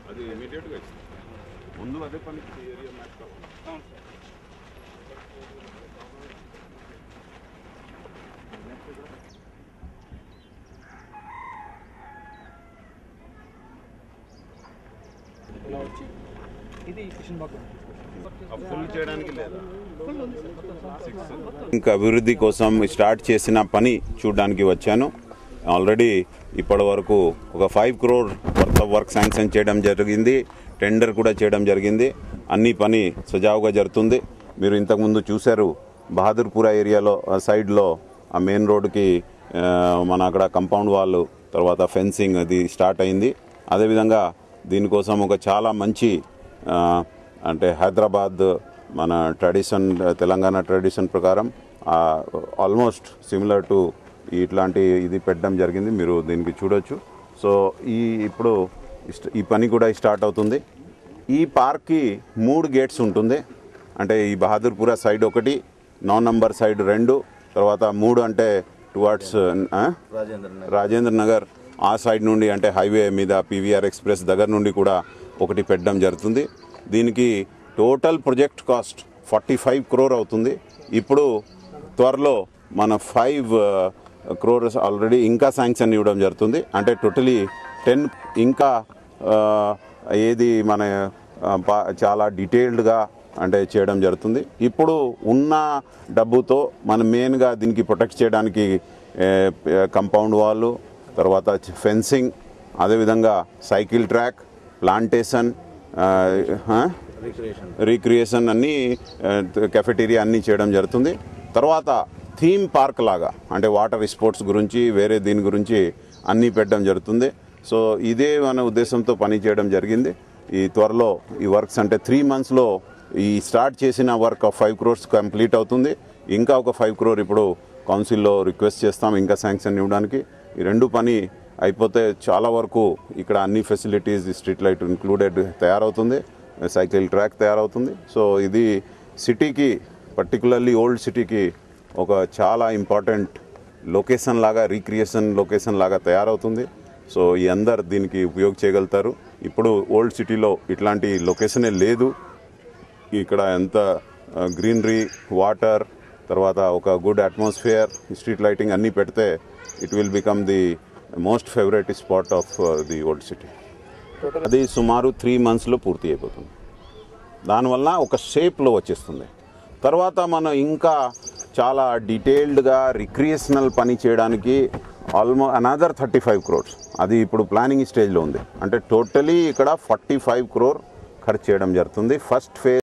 అది ఇమీడియట్గా ఇస్తాం ముందు అదే పని ఏరియా మ్యాప్ కావాలి అవును సార్ ఇలా వచ్చి ఇది కిషన్ బాగ్ ఫుల్ చేయడానికి లేదా ఇంకా అభివృద్ధి కోసం స్టార్ట్ చేసిన పని చూడడానికి వచ్చాను ఆల్రెడీ ఇప్పటి వరకు ఒక five crore worth of work sanction చేయడం జరిగింది టెండర్ కూడా చేయడం జరిగింది అన్ని పని సజావుగా జరుగుతుంది మీరు ఇంతకుముందు చూశారు బహదూర్పుర ఏరియాలో ఆ సైడ్లో ఆ మెయిన్ రోడ్డుకి ఆ, మన అక్కడ కంపౌండ్ వాళ్ళు తర్వాత ఫెన్సింగ్ అది స్టార్ట్ అయింది అదేవిధంగా దీనికోసం ఒక చాలా మంచి ఆ, అంటే హైదరాబాద్ మన ట్రెడిషన్ తెలంగాణ ట్రెడిషన్ ప్రకారం ఆల్మోస్ట్ సిమిలర్ టు ఇట్లాంటి ఇది పెట్టడం జరిగింది మీరు దీనికి చూడొచ్చు సో ఈ ఇప్పుడు ఇస్ట్- ఈ పని కూడా స్టార్ట్ అవుతుంది ఈ పార్క్కి మూడు గేట్స్ ఉంటుంది అంటే ఈ బహదూర్పుర సైడ్ ఒకటి నౌ నంబర్ సైడ్ రెండు తర్వాత మూడు అంటే టువార్డ్స్ రాజేంద్ర నగర్ ఆ సైడ్ నుండి అంటే హైవే మీద పీవీఆర్ ఎక్స్ప్రెస్ దగ్గర నుండి కూడా ఒకటి పెట్టడం జరుగుతుంది దీనికి total project cost forty five crore అవుతుంది ఇప్పుడు త్వరలో మన ఫైవ్ క్రోర్స్ ఆల్రెడీ ఇంకా శాంక్షన్ ఇవ్వడం జరుగుతుంది అంటే టోటలీ టెన్ ఇంకా ఆ, ఏది మన ఆ, పా- చాలా డీటెయిల్డ్గా అంటే చేయడం జరుగుతుంది ఇప్పుడు ఉన్న డబ్బుతో మనం మెయిన్గా దీనికి ప్రొటెక్ట్ చేయడానికి కంపౌండ్ వాళ్ళు తర్వాత ఫెన్సింగ్ అదేవిధంగా సైకిల్ ట్రాక్ ప్లాంటేషన్ రీక్రియేషన్ అన్నీ కెఫెటీరియా అన్నీ చేయడం జరుగుతుంది తర్వాత థీమ్ పార్క్ లాగా అంటే వాటర్ స్పోర్ట్స్ గురించి వేరే దీని గురించి అన్నీ పెట్టడం జరుగుతుంది సో ఇదే మన ఉద్దేశంతో పని చేయడం జరిగింది ఈ త్వరలో ఈ వర్క్స్ అంటే త్రీ మంత్స్లో ఈ స్టార్ట్ చేసిన work of five crores complete అవుతుంది ఇంకా ఒక ఫైవ్ క్రోర్ ఇప్పుడు కౌన్సిల్లో రిక్వెస్ట్ చేస్తాం ఇంకా శాంక్షన్ ఇవ్వడానికి ఈ రెండు పని అయిపోతే చాలా వరకు ఇక్కడ అన్ని ఫెసిలిటీస్ స్ట్రీట్ లైట్ ఇంక్లూడెడ్ తయారవుతుంది సైకిల్ ట్రాక్ తయారవుతుంది సో ఇది సిటీకి పర్టికులర్లీ ఓల్డ్ సిటీకి ఒక చాలా ఇంపార్టెంట్ లొకేషన్ లాగా రీక్రియేషన్ లొకేషన్ లాగా తయారవుతుంది సో ఈ అందరు దీనికి ఉపయోగ చేయగలుగుతారు ఇప్పుడు ఓల్డ్ సిటీలో ఇట్లాంటి లొకేషనే లేదు ఇక్కడ ఎంత గ్రీనరీ వాటర్ తర్వాత ఒక గుడ్ అట్మాస్ఫియర్ స్ట్రీట్ లైటింగ్ అన్నీ పెడితే it will become the most favourite spot of the old city అది సుమారు త్రీ మంత్స్లో పూర్తి అయిపోతుంది దానివల్ల ఒక షేప్లో వచ్చేస్తుంది తర్వాత మనం ఇంకా చాలా డీటెయిల్డ్గా రిక్రియేషనల్ పని చేయడానికి almost another thirty five crores అది ఇప్పుడు ప్లానింగ్ స్టేజ్లో ఉంది అంటే టోటలీ ఇక్కడ ఫార్టీ ఫైవ్ క్రోర్ ఖర్చు చేయడం జరుగుతుంది ఫస్ట్ ఫేజ్